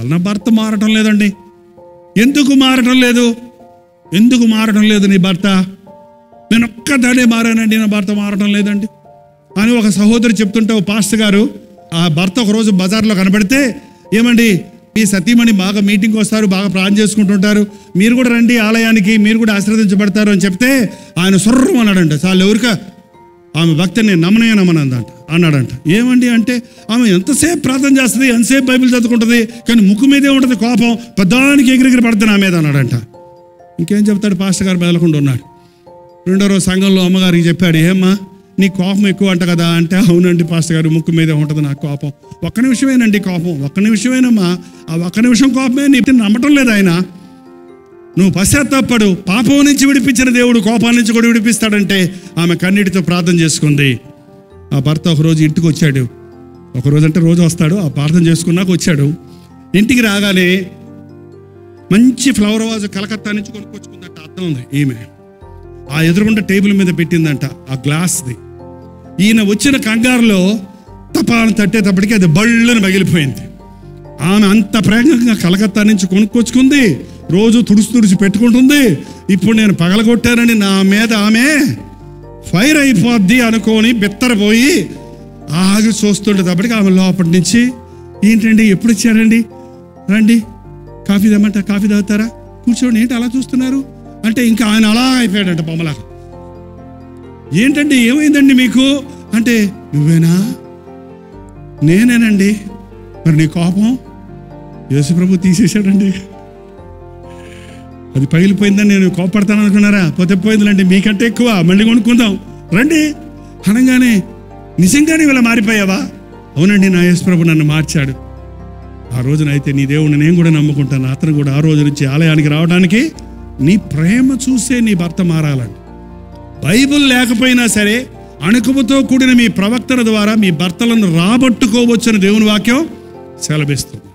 నా భర్త మారటం లేదండి ఎందుకు మారటం లేదు ఎందుకు మారటం లేదు నీ భర్త నేను ఒక్కదానే మారానండి నా భర్త మారటం లేదండి అని ఒక సహోదరి చెప్తుంటే ఓ పాస్టర్ గారు ఆ భర్త ఒకరోజు బజార్లో కనబడితే ఏమండి ఈ సతీమణి బాగా మీటింగ్కి వస్తారు బాగా ప్రార్థన చేసుకుంటుంటారు మీరు కూడా రండి ఆలయానికి మీరు కూడా ఆశీర్వదించబడతారు అని చెప్తే ఆయన సొర్రం అన్నాడంట చాలు ఎవరిక ఆమె భక్తిని నేను నమ్మనే నమ్మనందంట అన్నాడంట ఏమండి అంటే ఆమె ఎంతసేపు ప్రార్థన చేస్తుంది ఎంతసేపు బైబిల్ చదువుకుంటుంది కానీ ముక్కు మీదే ఉంటుంది కోపం పెద్దానికి ఎగిరిగిరి పడుతుంది నా మీద అన్నాడంట ఇంకేం చెప్తాడు పాస్టర్ గారు మెదలకుండా ఉన్నాడు రెండో రోజు సంఘంలో అమ్మగారికి చెప్పాడు ఏమ్మా నీ కోపం ఎక్కువ అంట కదా అంటే అవునండి పాస్టర్ గారు ముక్కు మీదే ఉంటుంది నాకు కోపం ఒక్క నిమిషమేనండి కోపం ఒక్క నిమిషమేనమ్మా ఆ ఒక్క నిమిషం కోపమే నీ నమ్మటం లేదు ఆయన నువ్వు పశ్చాత్తాపడు పాపం నుంచి విడిపించిన దేవుడు కోపాల నుంచి కూడా విడిపిస్తాడంటే ఆమె కన్నీటితో ప్రార్థన చేసుకుంది ఆ భర్త ఒకరోజు ఇంటికి వచ్చాడు ఒక రోజు అంటే రోజు వస్తాడు ఆ ప్రార్థన చేసుకున్నాక వచ్చాడు ఇంటికి రాగానే మంచి ఫ్లవర్ వాజ్ కలకత్తా నుంచి కొనుక్కొచ్చుకుందంట అర్థం ఉంది ఈమె ఆ ఎదురుగుండా టేబుల్ మీద పెట్టిందంట ఆ గ్లాస్ది ఈయన వచ్చిన కంగారులో తపాలను తట్టేటప్పటికి అది బళ్ళని పగిలిపోయింది ఆమె అంత ప్రేమగా కలకత్తా నుంచి కొనుక్కొచ్చుకుంది రోజు తుడుసు తుడిచి పెట్టుకుంటుంది ఇప్పుడు నేను పగలగొట్టానని నా మీద ఆమె ఫైర్ అయిపోద్ది అనుకొని బిత్తరపోయి ఆగి చూస్తుండేటప్పటికి ఆమె లోపటి నుంచి ఏంటండి ఎప్పుడు వచ్చారండి రండి కాఫీ తెమ్మంట కాఫీ తాగుతారా కూర్చోండి ఏంటి అలా చూస్తున్నారు అంటే ఇంకా ఆయన అలా అయిపోయాడంట బొమ్మలా ఏంటండి ఏమైందండి మీకు అంటే నువ్వేనా నేనేనండి మరి నీ కోపం యేసుప్రభు తీసేశాడండి అది పగిలిపోయిందని నేను కోపడతాను అనుకున్నారా పోతే పోయిందిలేండి మీకంటే ఎక్కువ మళ్ళీ కొనుక్కుందాం రండి అనగానే నిజంగానే ఇలా మారిపోయావా అవునండి నా యేసుప్రభు నన్ను మార్చాడు ఆ రోజున అయితే నీ దేవుడిని నేను కూడా నమ్ముకుంటాను అతను కూడా ఆ రోజు నుంచి ఆలయానికి రావడానికి నీ ప్రేమ చూసే నీ భర్త మారాలండి బైబిల్ లేకపోయినా సరే అణుకువతో కూడిన మీ ప్రవక్తల ద్వారా మీ భర్తలను రాబట్టుకోవచ్చని దేవుని వాక్యం సెలవిస్తుంది